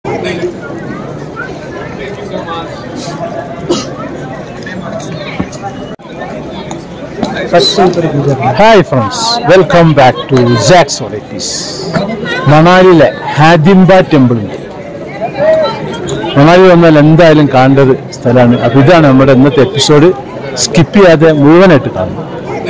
Hi friends welcome back to Jack's varieties മണാലിയിലെ Hadimba temple ഉണ്ട് മണാലി വന്നാൽ എന്തായാലും കാണേണ്ട ഒരു സ്ഥലമാണ് അപ്പൊ ഇതാണ് നമ്മുടെ ഇന്നത്തെ എപ്പിസോഡ് സ്കിപ്പ് ചെയ്യാതെ മുഴുവനായിട്ട് കാണും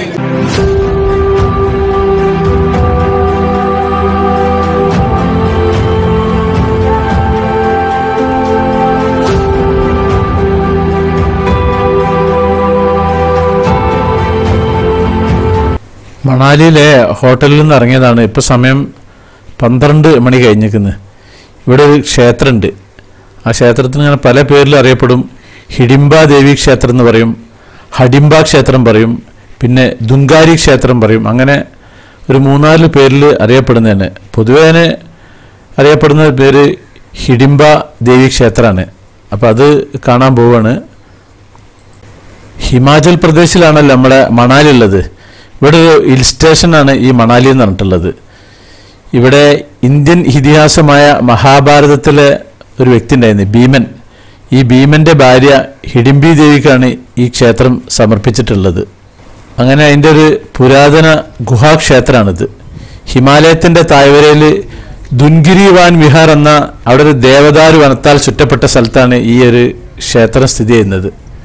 മണാലിയിലെ ഹോട്ടലിൽ നിന്ന് ഇറങ്ങിയതാണ് ഇപ്പോൾ സമയം പന്ത്രണ്ട് മണി കഴിഞ്ഞിരിക്കുന്നത് ഇവിടെ ഒരു ക്ഷേത്രമുണ്ട് ആ ക്ഷേത്രത്തിന് ഇങ്ങനെ പല പേരിൽ അറിയപ്പെടും ഹിഡിംബ ദേവി ക്ഷേത്രം എന്ന് പറയും ഹഡിംബ ക്ഷേത്രം പറയും പിന്നെ ദുങ്കാരി ക്ഷേത്രം പറയും അങ്ങനെ ഒരു മൂന്നാല് പേരിൽ അറിയപ്പെടുന്നതാണ് പൊതുവേ അതിന് അറിയപ്പെടുന്ന പേര് ഹിഡിംബ ദേവി ക്ഷേത്രമാണ് അപ്പോൾ അത് കാണാൻ പോവാണ് ഹിമാചൽ പ്രദേശിലാണല്ലോ നമ്മുടെ മണാലി ഉള്ളത് ഇവിടെ ഒരു ഹിൽ സ്റ്റേഷനാണ് ഈ മണാലി എന്ന് പറഞ്ഞിട്ടുള്ളത് ഇവിടെ ഇന്ത്യൻ ഇതിഹാസമായ മഹാഭാരതത്തിലെ ഒരു വ്യക്തി ഉണ്ടായിരുന്നു ഭീമൻ ഈ ഭീമന്റെ ഭാര്യ ഹിഡിംബി ദേവിക്കാണ് ഈ ക്ഷേത്രം സമർപ്പിച്ചിട്ടുള്ളത് അങ്ങനെ അതിൻ്റെ ഒരു പുരാതന ഗുഹാക്ഷേത്രമാണിത് ഹിമാലയത്തിൻ്റെ താഴ്വരയിൽ ദുൻഗിരി വാൻ വിഹാർ എന്ന അവിടെ ഒരു ദേവദാരു വനത്താൽ ചുറ്റപ്പെട്ട സ്ഥലത്താണ് ഈ ഒരു ക്ഷേത്രം സ്ഥിതി ചെയ്യുന്നത്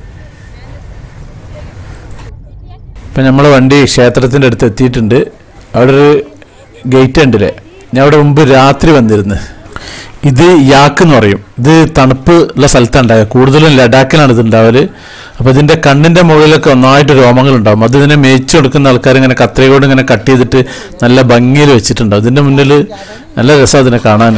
ഇപ്പം നമ്മളെ വണ്ടി ക്ഷേത്രത്തിൻ്റെ അടുത്ത് എത്തിയിട്ടുണ്ട് അവിടെ ഒരു ഗേറ്റ് ഉണ്ടല്ലേ ഞാൻ അവിടെ മുമ്പ് രാത്രി വന്നിരുന്നു ഇത് യാക്ക് എന്ന് പറയും ഇത് തണുപ്പ് ഉള്ള സ്ഥലത്താണ് ഉണ്ടാവുക കൂടുതലും ലഡാക്കിലാണ് ഇത് ഉണ്ടാവല് അപ്പോൾ ഇതിൻ്റെ കണ്ണിൻ്റെ മുകളിലൊക്കെ ഒന്നായിട്ട് രോമങ്ങൾ ഉണ്ടാവും അത് ഇതിനെ മേയിച്ചു കൊടുക്കുന്ന ആൾക്കാർ ഇങ്ങനെ കത്രയോട് ഇങ്ങനെ കട്ട് ചെയ്തിട്ട് നല്ല ഭംഗിയിൽ വെച്ചിട്ടുണ്ടാവും ഇതിൻ്റെ മുന്നിൽ നല്ല രസം അതിനെ കാണാൻ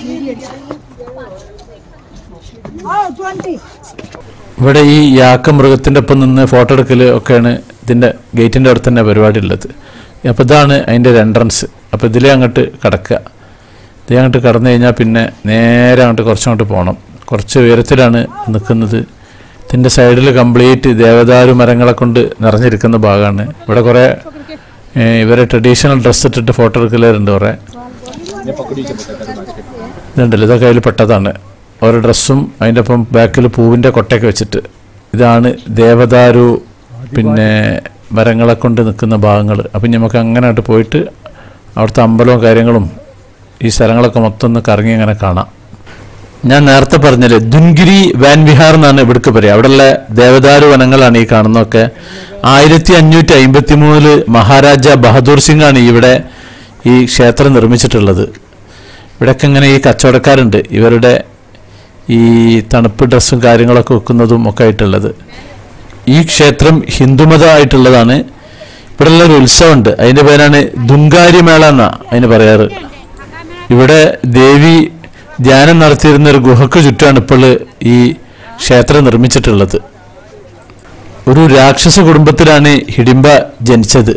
Oh, 20. ഇവിടെ ഈ യാക്ക മൃഗത്തിൻ്റെ ഒപ്പം നിന്ന് ഫോട്ടോ എടുക്കൽ ഒക്കെയാണ് ഇതിൻ്റെ ഗേറ്റിൻ്റെ അടുത്ത് തന്നെ പരിപാടി ഉള്ളത് അപ്പോൾ ഇതാണ് അതിൻ്റെ ഒരു എൻട്രൻസ് അപ്പോൾ ഇതിലേ അങ്ങോട്ട് കിടക്കുക ഇതിലേ അങ്ങോട്ട് കടന്നു കഴിഞ്ഞാൽ പിന്നെ നേരെ അങ്ങോട്ട് കുറച്ചങ്ങോട്ട് പോകണം കുറച്ച് ഉയരത്തിലാണ് നിൽക്കുന്നത് ഇതിൻ്റെ സൈഡിൽ കംപ്ലീറ്റ് ദേവദാരു മരങ്ങളെ കൊണ്ട് നിറഞ്ഞിരിക്കുന്ന ഭാഗമാണ് ഇവിടെ കുറേ ഏഹ്, ഇവരെ ട്രഡീഷണൽ ഡ്രസ്സ് ഇട്ടിട്ട് ഫോട്ടോ എടുക്കലുണ്ട് കുറേ ഇതുണ്ടല്ലോ ഇതൊക്കെ അതിൽ പെട്ടതാണ് ഓരോ ഡ്രസ്സും അതിൻ്റെ ഒപ്പം ബാക്കിൽ പൂവിൻ്റെ കൊട്ടയൊക്കെ വെച്ചിട്ട് ഇതാണ് ദേവദാരു പിന്നെ മരങ്ങളെ കൊണ്ട് നിൽക്കുന്ന ഭാഗങ്ങൾ അപ്പം നമുക്ക് അങ്ങനെ അങ്ങോട്ട് പോയിട്ട് അവിടുത്തെ അമ്പലവും കാര്യങ്ങളും ഈ സ്ഥലങ്ങളൊക്കെ മൊത്തം ഒന്ന് കറങ്ങി അങ്ങനെ കാണാം ഞാൻ നേരത്തെ പറഞ്ഞില്ലേ ദുൻഗിരി വാൻ വിഹാർ എന്നാണ് ഇവിടേക്ക് പറയുക അവിടെയുള്ള ദേവദാരു വനങ്ങളാണ് ഈ കാണുന്നതൊക്കെ ആയിരത്തി അഞ്ഞൂറ്റി അമ്പത്തി മൂന്നില് മഹാരാജ ബഹദൂർ സിംഗ് ആണ് ഇവിടെ ഈ ക്ഷേത്രം നിർമ്മിച്ചിട്ടുള്ളത് ഇവിടെയൊക്കെ ഇങ്ങനെ ഈ കച്ചവടക്കാരുണ്ട് ഇവരുടെ ഈ തണുപ്പ് ഡ്രസ്സും കാര്യങ്ങളൊക്കെ വെക്കുന്നതും ഒക്കെ ആയിട്ടുള്ളത് ഈ ക്ഷേത്രം ഹിന്ദുമതമായിട്ടുള്ളതാണ് ഇവിടെയുള്ള ഒരു ഉത്സവമുണ്ട് അതിൻ്റെ പേരാണ് ദുങ്കാരി മേള എന്നാ അതിന് പറയാറ് ഇവിടെ ദേവി ധ്യാനം നടത്തിയിരുന്ന ഒരു ഗുഹക്ക് ചുറ്റാണ് ഇപ്പോൾ ഈ ക്ഷേത്രം നിർമ്മിച്ചിട്ടുള്ളത് ഒരു രാക്ഷസ കുടുംബത്തിലാണ് ഹിഡിംബ ജനിച്ചത്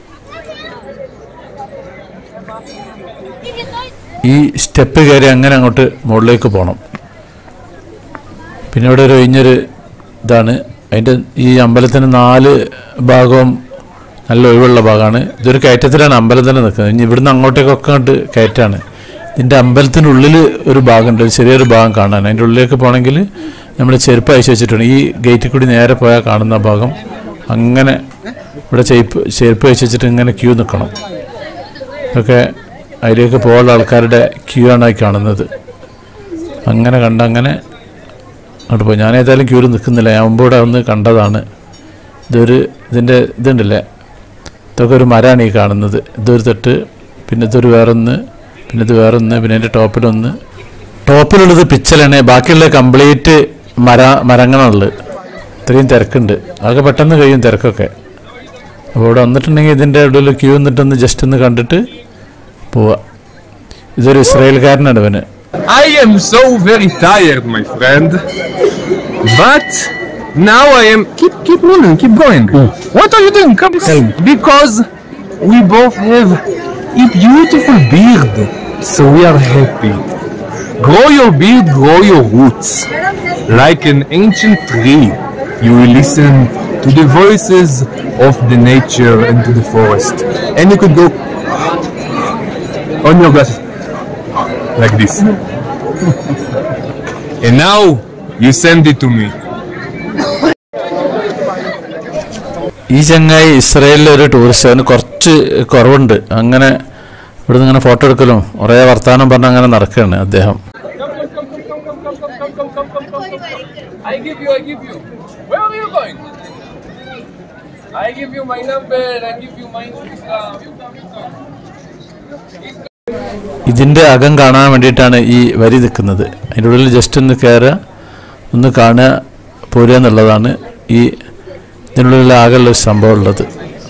ഈ സ്റ്റെപ്പ് കയറി അങ്ങനെ അങ്ങോട്ട് മുകളിലേക്ക് പോകണം പിന്നെ ഇവിടെ ഒരു ഒഴിഞ്ഞൊരു ഇതാണ് അതിൻ്റെ ഈ അമ്പലത്തിന് നാല് ഭാഗവും നല്ല ഒഴിവുള്ള ഭാഗമാണ് ഇതൊരു കയറ്റത്തിലാണ് അമ്പലം തന്നെ നിൽക്കുന്നത് ഇനി ഇവിടുന്ന് അങ്ങോട്ടേക്കൊക്കെ അങ്ങോട്ട് കയറ്റാണ് ഇതിൻ്റെ അമ്പലത്തിനുള്ളിൽ ഒരു ഭാഗമുണ്ട് ഒരു ചെറിയൊരു ഭാഗം കാണാൻ അതിൻ്റെ ഉള്ളിലേക്ക് പോകണമെങ്കിൽ നമ്മൾ ചെരുപ്പ് അയച്ചു വെച്ചിട്ടുണ്ട് ഈ ഗേറ്റിൽ കൂടി നേരെ പോയാൽ കാണുന്ന ഭാഗം അങ്ങനെ ഇവിടെ ചെരുപ്പ് ചെരുപ്പ് അയച്ചു വെച്ചിട്ട് ഇങ്ങനെ ക്യൂ നിൽക്കണം ഇതൊക്കെ അതിലേക്ക് പോകാനുള്ള ആൾക്കാരുടെ ക്യൂ ആണ് ഈ കാണുന്നത് അങ്ങനെ കണ്ട അങ്ങനെ അങ്ങോട്ട് പോയി ഞാൻ ഏതായാലും ക്യൂര് നിൽക്കുന്നില്ല ഞാൻ മുമ്പ് ഇവിടെ ഒന്ന് കണ്ടതാണ് ഇതൊരു ഇതിൻ്റെ ഇതുണ്ടല്ലേ ഇതൊക്കെ ഒരു മരമാണ് ഈ കാണുന്നത് ഇതൊരു തൊട്ട് പിന്നെ ഇതൊരു വേറൊന്ന് പിന്നെ ഇത് വേറൊന്ന് പിന്നെ അതിൻ്റെ ടോപ്പിലൊന്ന് ടോപ്പിലുള്ളത് പിച്ചലാണ് ബാക്കിയുള്ള കംപ്ലീറ്റ് മര മരങ്ങളാണുള്ളത് ഇത്രയും തിരക്കുണ്ട് അതൊക്കെ പെട്ടെന്ന് കഴിയും തിരക്കൊക്കെ അപ്പോൾ ഇവിടെ വന്നിട്ടുണ്ടെങ്കിൽ ഇതിൻ്റെ ഇടയിൽ ക്യൂ നിന്നിട്ടൊന്ന് ജസ്റ്റ് ഒന്ന് കണ്ടിട്ട് പോവാ ഇതൊരു ഇസ്രായേൽക്കാരനാണ് ഇവന് I am so very tired, my friend. But now I am. Keep keep moving, keep going. What are you doing? Come tell me. Because we both have a beautiful beard, so we are happy. Grow your beard, grow your roots. Like an ancient tree, you will listen to the voices of the nature and to the forest. And you could go on your glasses like this. And now you send it to me. ഈ ചങ്ങായി ഇസ്രയേലിലെ ഒരു tourist അവന് കുറച്ച് കുറവുണ്ട് അങ്ങനെ ഇവിടുന്ന് ഇങ്ങനെ ഫോട്ടോ എടുക്കലും കുറേ വർത്തമാനം പറഞ്ഞ് അങ്ങനെ നടക്കുകയാണ് അദ്ദേഹം I give you, I give you. Where are you going? I give you my number, I give you my Instagram. You come, you come. ഇതിന്റെ അകം കാണാൻ വേണ്ടിയിട്ടാണ് ഈ വരി നിൽക്കുന്നത് അതിൻ്റെ ഉള്ളിൽ ജസ്റ്റ് ഒന്ന് കയറുക ഒന്ന് കാണുക പോരുക എന്നുള്ളതാണ് ഈ ഇതിനുള്ളിൽ ആകെയുള്ള ഒരു സംഭവം ഉള്ളത്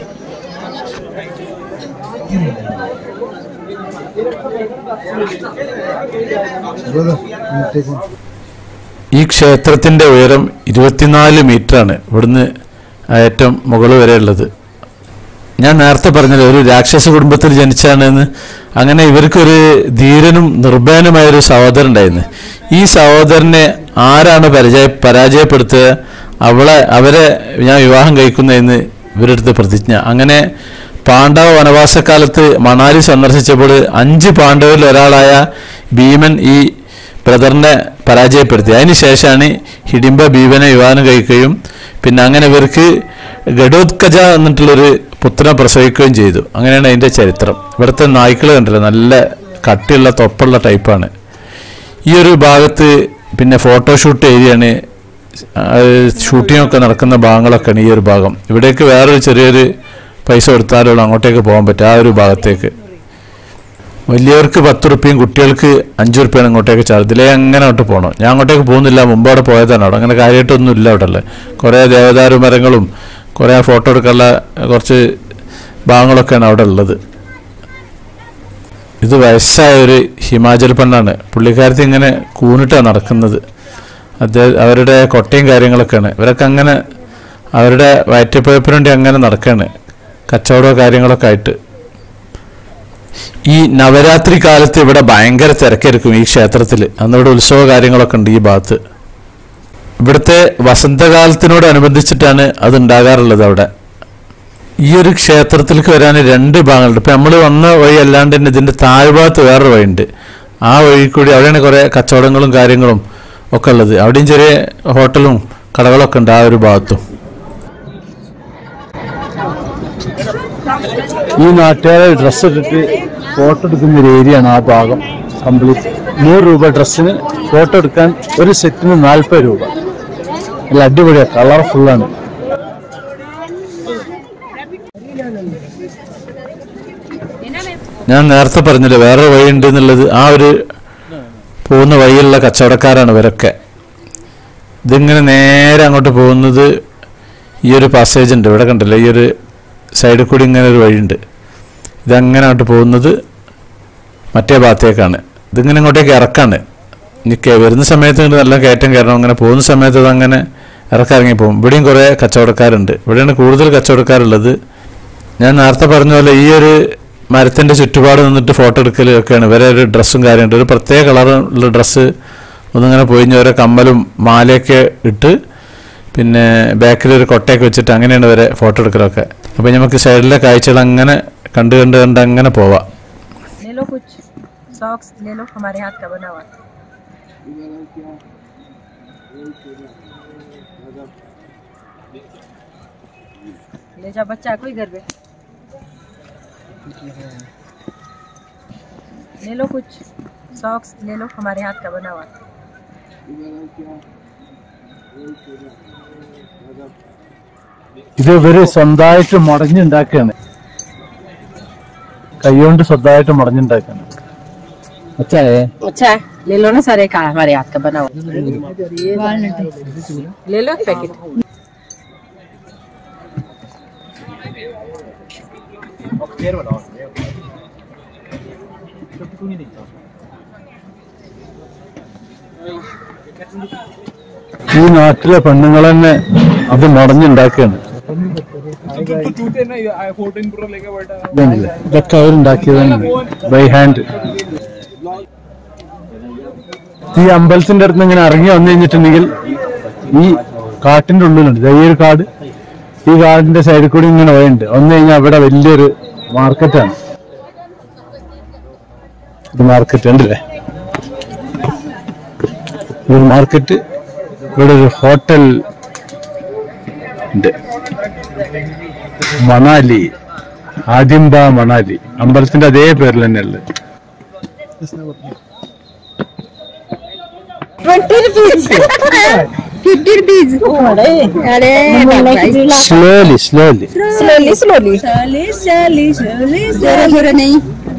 ഈ ക്ഷേത്രത്തിന്റെ ഉയരം ഇരുപത്തിനാല് മീറ്ററാണ് ഇവിടുന്ന് ഏറ്റവും മുകൾ വരെ ഉള്ളത് ഞാൻ നേരത്തെ പറഞ്ഞല്ലോ ഒരു രാക്ഷസ കുടുംബത്തിൽ ജനിച്ചാണെന്ന് അങ്ങനെ ഇവർക്കൊരു ധീരനും നിർഭയനുമായ ഒരു സഹോദരൻ ഉണ്ടായിരുന്നു ഈ സഹോദരനെ ആരാണ് പരിചയ പരാജയപ്പെടുത്തുക അവളെ അവരെ ഞാൻ വിവാഹം കഴിക്കുന്നതെന്ന് ഇവരുടെ അടുത്ത് പ്രതിജ്ഞ അങ്ങനെ പാണ്ഡവ വനവാസക്കാലത്ത് മണാലി സന്ദർശിച്ചപ്പോൾ അഞ്ച് പാണ്ഡവരിൽ ഒരാളായ ഭീമൻ ഈ ബ്രദറിനെ പരാജയപ്പെടുത്തി അതിനുശേഷമാണ് ഹിഡിംബ ഭീമനെ വിവാഹം കഴിക്കുകയും പിന്നെ അങ്ങനെ ഇവർക്ക് ഗഡോത്കജ എന്നിട്ടുള്ളൊരു പുത്രനെ പ്രസവിക്കുകയും ചെയ്തു അങ്ങനെയാണ് അതിൻ്റെ ചരിത്രം ഇവിടുത്തെ നായ്ക്കൾ കണ്ടല്ലോ നല്ല കട്ടിയുള്ള തൊപ്പുള്ള ടൈപ്പാണ് ഈ ഒരു ഭാഗത്ത് പിന്നെ ഫോട്ടോഷൂട്ട് ഏരിയയാണ് ഷൂട്ടിംഗ് ഒക്കെ നടക്കുന്ന ഭാഗങ്ങളൊക്കെയാണ് ഈ ഒരു ഭാഗം ഇവിടേക്ക് വേറൊരു ചെറിയൊരു പൈസ കൊടുത്താലുള്ള അങ്ങോട്ടേക്ക് പോകാൻ പറ്റും ആ ഒരു ഭാഗത്തേക്ക് വലിയവർക്ക് പത്ത് റുപ്യയും കുട്ടികൾക്ക് അഞ്ച് റുപ്യാണ് ഇങ്ങോട്ടേക്ക് ചാർജ് ഇതിലേ അങ്ങനെ അങ്ങോട്ട് പോകണം ഞാൻ അങ്ങോട്ടേക്ക് പോകുന്നില്ല മുമ്പ് അവിടെ പോയതാണ് അവിടെ അങ്ങനെ കാര്യമായിട്ടൊന്നും ഇല്ല അവിടെ ഉള്ളത് കുറേ ദേവദാരു മരങ്ങളും കുറേ ഫോട്ടോ എടുക്കാനുള്ള കുറച്ച് ഭാഗങ്ങളൊക്കെയാണ് അവിടെ ഉള്ളത് ഇത് വയസ്സായ ഒരു ഹിമാചൽ പെണ്ണാണ് പുള്ളിക്കാരത്തി ഇങ്ങനെ കൂണിട്ടാണ് നടക്കുന്നത് അദ്ദേഹം അവരുടെ കൊട്ടയും കാര്യങ്ങളൊക്കെയാണ് ഇവരൊക്കെ അങ്ങനെ അവരുടെ വയറ്റപ്പഴപ്പിന് വേണ്ടി അങ്ങനെ നടക്കുകയാണ് കച്ചവടമോ കാര്യങ്ങളൊക്കെ ആയിട്ട് ഈ നവരാത്രി കാലത്ത് ഇവിടെ ഭയങ്കര തിരക്കായിരിക്കും ഈ ക്ഷേത്രത്തിൽ അന്ന് ഇവിടെ ഉത്സവ കാര്യങ്ങളൊക്കെ ഉണ്ട് ഈ ഭാഗത്ത് ഇവിടുത്തെ വസന്തകാലത്തിനോടനുബന്ധിച്ചിട്ടാണ് അത് ഉണ്ടാകാറുള്ളത് അവിടെ ഈ ഒരു ക്ഷേത്രത്തിലേക്ക് വരാൻ രണ്ട് ഭാഗങ്ങളുണ്ട് ഇപ്പം നമ്മൾ വന്ന വഴി അല്ലാണ്ട് തന്നെ ഇതിൻ്റെ താഴ്ഭാഗത്ത് വേറൊരു വഴിയുണ്ട് ആ വഴി കൂടി അവിടെയാണ് കുറേ കച്ചവടങ്ങളും കാര്യങ്ങളും ഒക്കെ ഉള്ളത് അവിടെയും ചെറിയ ഹോട്ടലും കടകളൊക്കെ ഉണ്ട് ആ ഒരു ഭാഗത്തും ഈ നാട്ടുകാരെ ഡ്രസ്സ് ഇട്ടിട്ട് ഫോട്ടോ എടുക്കുന്ന ഒരു ഏരിയ ആണ് ആ ഭാഗം കംപ്ലീറ്റ് നൂറ് രൂപ ഡ്രസ്സിന് ഫോട്ടോ എടുക്കാൻ ഒരു സെറ്റിന് നാൽപ്പത് രൂപ നല്ല അടിപൊളിയാണ് കളർഫുള്ളാണ് ഞാൻ നേരത്തെ പറഞ്ഞില്ലേ വേറെ വഴിയുണ്ട് എന്നുള്ളത് ആ ഒരു പോകുന്ന വഴിയിലുള്ള കച്ചവടക്കാരാണ് ഇവരൊക്കെ ഇതിങ്ങനെ നേരെ അങ്ങോട്ട് പോകുന്നത് ഈ ഒരു പാസേജ് ഉണ്ട് ഇവിടെ കണ്ടില്ലേ ഈ ഒരു സൈഡിൽ കൂടി ഇങ്ങനെ ഒരു വഴിയുണ്ട് ഇതങ്ങനെ അങ്ങോട്ട് പോകുന്നത് മറ്റേ ഭാഗത്തേക്കാണ് ഇതിങ്ങനെ ഇങ്ങോട്ടേക്ക് ഇറക്കാണ് ഇനി കേ- വരുന്ന സമയത്ത് ഇങ്ങോട്ട് നല്ല കയറ്റം കയറണം അങ്ങനെ പോകുന്ന സമയത്ത് അതങ്ങനെ ഇറക്കിറങ്ങി പോകും ഇവിടെയും കുറേ കച്ചവടക്കാരുണ്ട് ഇവിടെയാണ് കൂടുതൽ കച്ചവടക്കാരുള്ളത് ഞാൻ നേരത്തെ പറഞ്ഞ പോലെ ഈ ഒരു മരത്തിൻ്റെ ചുറ്റുപാട് നിന്നിട്ട് ഫോട്ടോ എടുക്കലൊക്കെയാണ് ഇവരെ ഒരു ഡ്രസ്സും കാര്യമുണ്ട് ഒരു പ്രത്യേക കളറുള്ള ഡ്രസ്സ് ഒന്നിങ്ങനെ പൊയിഞ്ഞ് ഓരോ കമ്മലും മാലയൊക്കെ ഇട്ട് പിന്നെ ബാക്കിൽ ഒരു കൊട്ടയൊക്കെ വെച്ചിട്ട് അങ്ങനെയാണ് ഇവരെ ഫോട്ടോ എടുക്കലൊക്കെ അപ്പോൾ നമുക്ക് സൈഡിലെ കാഴ്ചകൾ അങ്ങനെ കണ്ട് കണ്ട് കണ്ട് അങ്ങനെ പോവാം ले लो कुछ सॉक्स ले लो हमारे हाथ का बना हुआ ले जा बच्चा कोई घर पे ले लो कुछ सॉक्स ले लो हमारे हाथ का बना हुआ ഇത് ഇവര് സ്വന്തമായിട്ട് മുടഞ്ഞുണ്ടാക്കുകയാണ് കൈകൊണ്ട് സ്വന്തമായിട്ട് മുടഞ്ഞുണ്ടാക്കുകയാണ് അച്ഛാ अच्छा है ले लो ना सारे का हमारे हाथ का बना हुआ ले लो एक पैकेट ഈ നാട്ടിലെ പെണ്ണുങ്ങൾ തന്നെ അത് മുടഞ്ഞുണ്ടാക്കുകയാണ് ഇതുണ്ടല്ലേ? ഇതൊക്കെ അവരുണ്ടാക്കിയതാണ് ബൈ ഹാൻഡ് ഈ അമ്പലത്തിന്റെ അടുത്ത് ഇങ്ങനെ ഇറങ്ങി വന്നു കഴിഞ്ഞിട്ടുണ്ടെങ്കിൽ ഈ കാട്ടിന്റെ ഉള്ളിലുണ്ട് ദേ ഈ ഒരു കാട് ഈ കാടിന്റെ സൈഡിൽ കൂടി ഇങ്ങനെ വഴിയുണ്ട് വന്നു കഴിഞ്ഞാൽ അവിടെ വലിയൊരു മാർക്കറ്റാണ് ഇത് മാർക്കറ്റ് ഉണ്ടല്ലേ ഒരു മാർക്കറ്റ് ഇവിടെ ഒരു ഹോട്ടൽ ഉണ്ട് മണാലി ആദിംബ മണാലി അമ്പലത്തിന്റെ അതേ പേരിൽ തന്നെയുള്ളത് Fifty rupees. अरे slowly slowly slowly slowly slowly slowly slowly जोरे जोरे नहीं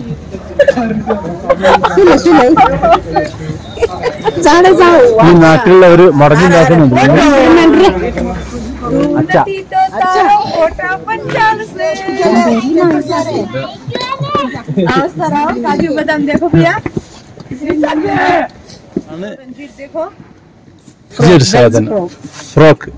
सुनो सुनो जाने जाओ ഈ നാട്ടിലുള്ളവർ മടങ്ങുണ്ടാക്കുന്നുണ്ട് അച്ഛ काजू बादाम देखो भैया देखो ഈ ഒരു സാധനം ഫ്രോക്ക്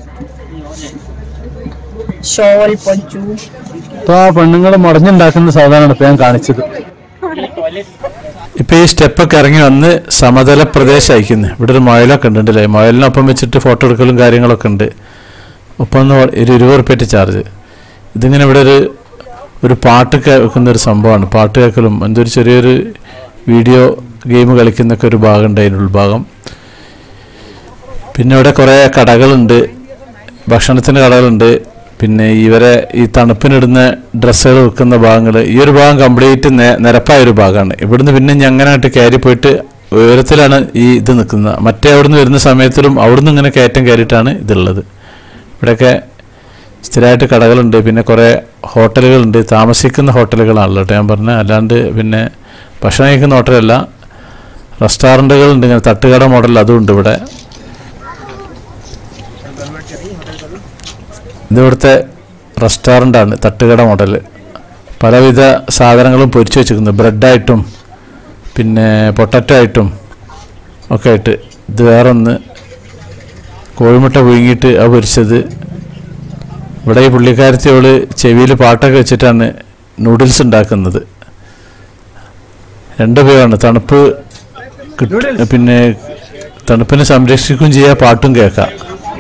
शॉल पंचू ഇപ്പൊ ആ പെണ്ണുങ്ങൾ മുടഞ്ഞുണ്ടാക്കുന്ന സാധനമാണ് ഇപ്പൊ ഞാൻ കാണിച്ചത് ഇപ്പൊ ഈ സ്റ്റെപ്പൊക്കെ ഇറങ്ങി വന്ന് സമതല പ്രദേശം അയക്കുന്നത് ഇവിടെ ഒരു മുയലൊക്കെ ഉണ്ട് അല്ലേ മുയലിനൊപ്പം വെച്ചിട്ട് ഫോട്ടോ എടുക്കലും കാര്യങ്ങളൊക്കെ ഉണ്ട് ഒപ്പം ഒന്ന് ഒരു ഇരുപത് റുപ്യറ്റ് ചാർജ് ഇതിങ്ങനെ ഇവിടെ ഒരു ഒരു പാട്ട് കേൾക്കുന്ന ഒരു സംഭവമാണ് പാട്ട് കേൾക്കലും എന്തൊരു ചെറിയൊരു വീഡിയോ ഗെയിം കളിക്കുന്നൊക്കെ ഒരു ഭാഗമുണ്ട് അതിൻ്റെ ഉൾഭാഗം പിന്നെ ഇവിടെ കുറേ കടകളുണ്ട് ഭക്ഷണത്തിന് കടകളുണ്ട് പിന്നെ ഇവരെ ഈ തണുപ്പിനിടുന്ന ഡ്രസ്സുകൾ വിൽക്കുന്ന ഭാഗങ്ങൾ ഈ ഒരു ഭാഗം കംപ്ലീറ്റ് നിരപ്പായ ഒരു ഭാഗമാണ് ഇവിടുന്ന് പിന്നെ ഞങ്ങനായിട്ട് കയറി പോയിട്ട് ഉയരത്തിലാണ് ഈ ഇത് നിൽക്കുന്നത് മറ്റേ അവിടുന്ന് വരുന്ന സമയത്തിലും അവിടുന്ന് ഇങ്ങനെ കയറ്റം കയറിയിട്ടാണ് ഇതുള്ളത് ഇവിടെയൊക്കെ സ്ഥിരമായിട്ട് കടകളുണ്ട് പിന്നെ കുറേ ഹോട്ടലുകളുണ്ട് താമസിക്കുന്ന ഹോട്ടലുകളാണല്ലോ കേട്ടോ ഞാൻ പറഞ്ഞത് അല്ലാണ്ട് പിന്നെ ഭക്ഷണം കഴിക്കുന്ന ഹോട്ടലല്ല റെസ്റ്റോറൻറ്റുകളുണ്ട് ഇങ്ങനെ തട്ടുകട മോഡൽ അതും ഉണ്ട് ഇവിടെ ഇത് ഇവിടുത്തെ റെസ്റ്റോറൻ്റാണ് തട്ടുകട മോഡൽ പലവിധ സാധനങ്ങളും പൊരിച്ചു വെച്ചിരിക്കുന്നത് ബ്രെഡായിട്ടും പിന്നെ പൊട്ടറ്റോ ആയിട്ടും ഒക്കെ ആയിട്ട് ഇത് വേറൊന്ന് കോഴിമുട്ട പുഴുങ്ങിയിട്ട് അത് പൊരിച്ചത് ഇവിടെ ഈ പുള്ളിക്കാരത്തി അവള് ചെവിയിൽ പാട്ടൊക്കെ വെച്ചിട്ടാണ് നൂഡിൽസ് ഉണ്ടാക്കുന്നത് രണ്ട് പേരാണ് തണുപ്പ് കിട്ട- പിന്നെ തണുപ്പിനെ സംരക്ഷിക്കുകയും ചെയ്യാം പാട്ടും കേൾക്കാം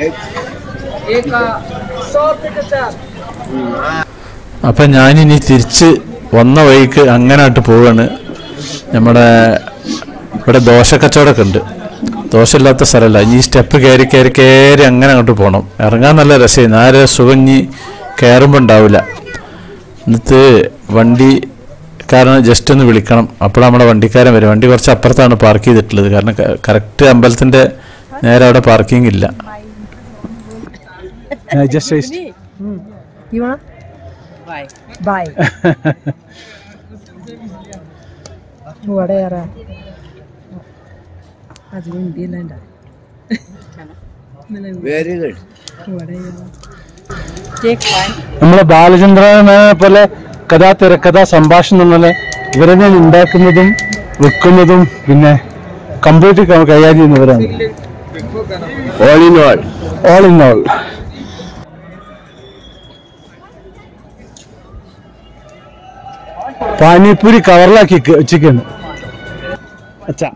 അപ്പം ഞാനിനി തിരിച്ച് വന്ന വഴിക്ക് അങ്ങനായിട്ട് പോവാണ് നമ്മുടെ ഇവിടെ ദോശ കച്ചവടമൊക്കെ ഉണ്ട് ദോശ ഇല്ലാത്ത സ്ഥലമല്ല ഇനി ഈ സ്റ്റെപ്പ് കയറി കയറി കയറി അങ്ങനെ അങ്ങോട്ട് പോകണം ഇറങ്ങാൻ നല്ല രസമായിരുന്നു ആരെ സുഖം ഇനി കയറുമ്പോൾ ഉണ്ടാവില്ല എന്നിട്ട് വണ്ടി കാരണം ജസ്റ്റ് ഒന്ന് വിളിക്കണം അപ്പോൾ നമ്മുടെ വണ്ടിക്കാരൻ വരും വണ്ടി കുറച്ച് അപ്പുറത്താണ് പാർക്ക് ചെയ്തിട്ടുള്ളത് കാരണം കറക്റ്റ് അമ്പലത്തിൻ്റെ നേരെ അവിടെ പാർക്കിംഗ് ഇല്ല just You want? Bye. Bye. വടയറ അത് ഇന്ത്യയിലണ്ട വെരി ഗുഡ് നമ്മളെ ബാലചന്ദ്രനെ പോലെ കഥാ തിരക്കഥ സംഭാഷണം പോലെ ഇവരെ ഞാൻ ഉണ്ടാക്കുന്നതും വിൽക്കുന്നതും പിന്നെ കമ്പ്യൂട്ടർ കൈകാര്യം ചെയ്യുന്നവരാണ് all in all all in all panipuri കവറിലാക്കി വെച്ചിരിക്കുന്നു അച്ഛാ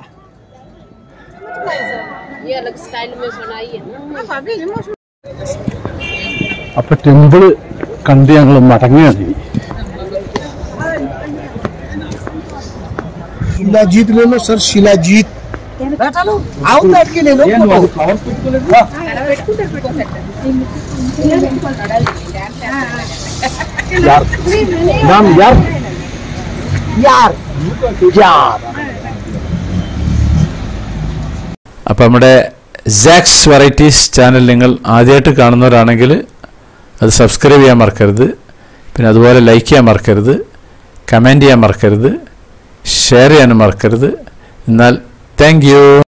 ये अलग स्टाइल में बनाई है ना അപ്പൊ ടെമ്പിള് കണ്ട് ഞങ്ങൾ മടങ്ങുകയാണ് ഇനി. शिलाजीत ले लो सर शिलाजीत आओ बैठ के ले लो നാം യാർ यार यार അപ്പോൾ നമ്മുടെ സാക്സ് വെറൈറ്റീസ് ചാനൽ നിങ്ങൾ ആദ്യമായിട്ട് കാണുന്നവരാണെങ്കിൽ അത് സബ്സ്ക്രൈബ് ചെയ്യാൻ മറക്കരുത് പിന്നെ അതുപോലെ ലൈക്ക് ചെയ്യാൻ മറക്കരുത് കമൻറ്റ് ചെയ്യാൻ മറക്കരുത് ഷെയർ ചെയ്യാനും മറക്കരുത് എന്നാൽ താങ്ക് യു